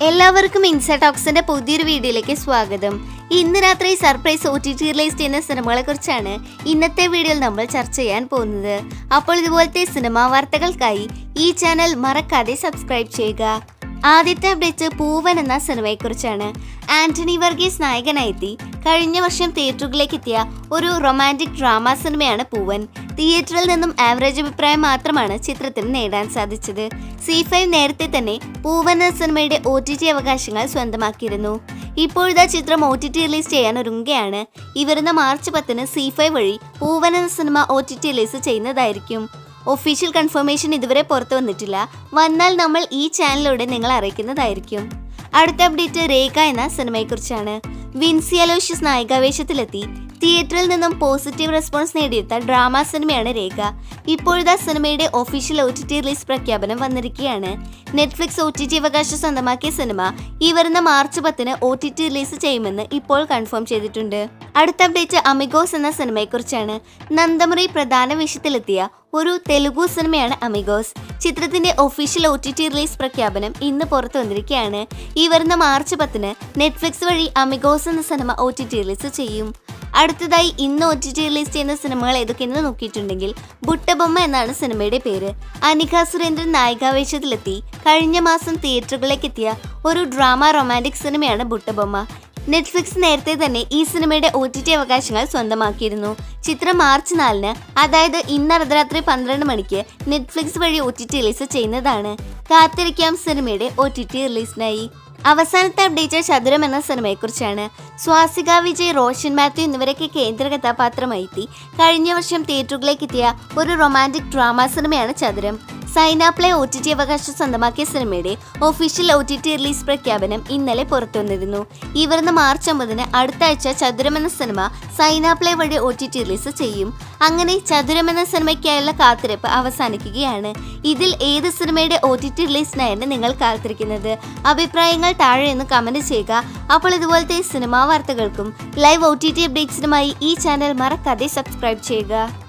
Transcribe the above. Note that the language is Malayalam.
എല്ലാവർക്കും ഇൻസടോക്സിന്റെ പുതിയൊരു വീഡിയോയിലേക്ക് സ്വാഗതം ഇന്ന് രാത്രി surprise O T T release ചെയ്യുന്ന സിനിമകളെ കുറിച്ചാണ് ഇന്നത്തെ വീഡിയോയിൽ നമ്മൾ ചർച്ച ചെയ്യാൻ പോകുന്നത് അപ്പോൾ ഇതുപോലത്തെ സിനിമാ വാർത്തകൾക്കായി ഈ ചാനൽ മറക്കാതെ സബ്സ്ക്രൈബ് ചെയ്യുക ആദ്യത്തെ അപ്ഡേറ്റ് പൂവൻ എന്ന സിനിമയെക്കുറിച്ചാണ് ആന്റണി വർഗീസ് നായകനായെത്തി കഴിഞ്ഞ വർഷം തിയേറ്ററുകളിലേക്ക് എത്തിയ ഒരു റൊമാൻറ്റിക് ഡ്രാമ സിനിമയാണ് പൂവൻ തിയേറ്ററിൽ നിന്നും ആവറേജ് അഭിപ്രായം മാത്രമാണ് ചിത്രത്തിന് നേടാൻ സാധിച്ചത് സി ഫൈവ് നേരത്തെ തന്നെ പൂവൻ എന്ന സിനിമയുടെ ഒ ടി ടി അവകാശങ്ങൾ സ്വന്തമാക്കിയിരുന്നു ഇപ്പോഴത്തെ ചിത്രം ഒ ടി ടി റിലീസ് ചെയ്യാൻ ഒരുങ്ങുകയാണ് ഈ വരുന്ന മാർച്ച് പത്തിന് സി ഫൈവ് വഴി പൂവൻ എന്ന സിനിമ ഒ ടി ടി റിലീസ് ചെയ്യുന്നതായിരിക്കും ഒഫീഷ്യൽ കൺഫർമേഷൻ ഇതുവരെ പുറത്തു വന്നിട്ടില്ല വന്നാൽ നമ്മൾ ഈ ചാനലിലൂടെ നിങ്ങൾ അറിയിക്കുന്നതായിരിക്കും അടുത്ത അപ്ഡേറ്റ് രേഖ എന്ന സിനിമയെക്കുറിച്ചാണ് വിൻസി അലോഷ്യസ് നായികാവേശത്തിലെത്തി തിയേറ്ററിൽ നിന്നും പോസിറ്റീവ് റെസ്പോൺസ് നേടിയെടുത്ത ഡ്രാമ സിനിമയാണ് രേഖ ഇപ്പോഴത്തെ സിനിമയുടെ official O T T release പ്രഖ്യാപനം വന്നിരിക്കുകയാണ് നെറ്റ്ഫ്ലിക്സ് ഒ ടി ടി അവകാശം സ്വന്തമാക്കിയ സിനിമ ഈ വരുന്ന മാർച്ച് പത്തിന് ഒ ടി ടി റിലീസ് ചെയ്യുമെന്ന് ഇപ്പോൾ കൺഫേം ചെയ്തിട്ടുണ്ട് അടുത്ത അപ്ഡേറ്റ് അമിഗോസ് എന്ന സിനിമയെക്കുറിച്ചാണ് നന്ദമുറി പ്രധാന വേഷത്തിലെത്തിയ ഒരു തെലുഗു സിനിമയാണ് അമിഗോസ് ചിത്രത്തിന്റെ official O T T release പ്രഖ്യാപനം ഇന്ന് പുറത്തു വന്നിരിക്കുകയാണ് ഈ വരുന്ന മാർച്ച് പത്തിന് നെറ്റ്ഫ്ലിക്സ് വഴി അമിഗോസ് എന്ന സിനിമ ഒ ടി ടി റിലീസ് ചെയ്യും അടുത്തതായി ഇന്ന് ഒ ടി ടി റിലീസ് ചെയ്യുന്ന സിനിമകൾ ഏതൊക്കെയെന്ന് നോക്കിയിട്ടുണ്ടെങ്കിൽ ബുട്ടബൊമ്മ എന്നാണ് സിനിമയുടെ പേര് അനിക സുരേന്ദ്രൻ നായികാവേശത്തിലെത്തി കഴിഞ്ഞ മാസം തിയേറ്ററുകളിലേക്ക് എത്തിയ ഒരു ഡ്രാമ റൊമാൻറ്റിക് സിനിമയാണ് ബുട്ടബൊമ്മ നെറ്റ്ഫ്ലിക്സ് നേരത്തെ തന്നെ ഈ സിനിമയുടെ ഒ ടി ടി അവകാശങ്ങൾ സ്വന്തമാക്കിയിരുന്നു ചിത്രം മാർച്ച് നാലിന് അതായത് ഇന്ന് അർദ്ധരാത്രി പന്ത്രണ്ട് മണിക്ക് നെറ്റ്ഫ്ലിക്സ് വഴി ഒ ടി ടി റിലീസ് ചെയ്യുന്നതാണ് കാത്തിരിക്കാം സിനിമയുടെ ഒ ടി ടി റിലീസിനായി അവസാനത്തെ അപ്ഡേറ്റ് ചതുരം എന്ന സിനിമയെക്കുറിച്ചാണ് സ്വാസിക വിജയ് റോഷൻ മാത്യു എന്നിവരൊക്കെ കേന്ദ്ര കഥാപാത്രമായി എത്തി കഴിഞ്ഞ വർഷം തിയേറ്ററുകളിലേക്ക് എത്തിയ ഒരു റൊമാൻറ്റിക് ഡ്രാമ സിനിമയാണ് ചതുരം സൈനാപ്ലേ ഒ ടി ടി അവകാശം സ്വന്തമാക്കിയ സിനിമയുടെ official O T T release പ്രഖ്യാപനം ഇന്നലെ പുറത്തുവന്നിരുന്നു ഈ വരുന്ന മാർച്ച് ഒമ്പതിന് അടുത്ത ആഴ്ച ചതുരം എന്ന സിനിമ സൈനാപ്ലേ വഴി ഒ ടി ടി റിലീസ് ചെയ്യും അങ്ങനെ ചതുരം എന്ന സിനിമയ്ക്കായുള്ള കാത്തിരിപ്പ് അവസാനിക്കുകയാണ് ഇതിൽ ഏത് സിനിമയുടെ ഒ ടി ടി റിലീസിനായാണ് നിങ്ങൾ കാത്തിരിക്കുന്നത് അഭിപ്രായങ്ങൾ താഴെ നിന്ന് കമന്റ് ചെയ്യുക അപ്പോൾ ഇതുപോലത്തെ സിനിമാ വാർത്തകൾക്കും ലൈവ് ഒ ടി ടി അപ്ഡേറ്റ്സിനുമായി ഈ ചാനൽ മറക്കാതെ സബ്സ്ക്രൈബ് ചെയ്യുക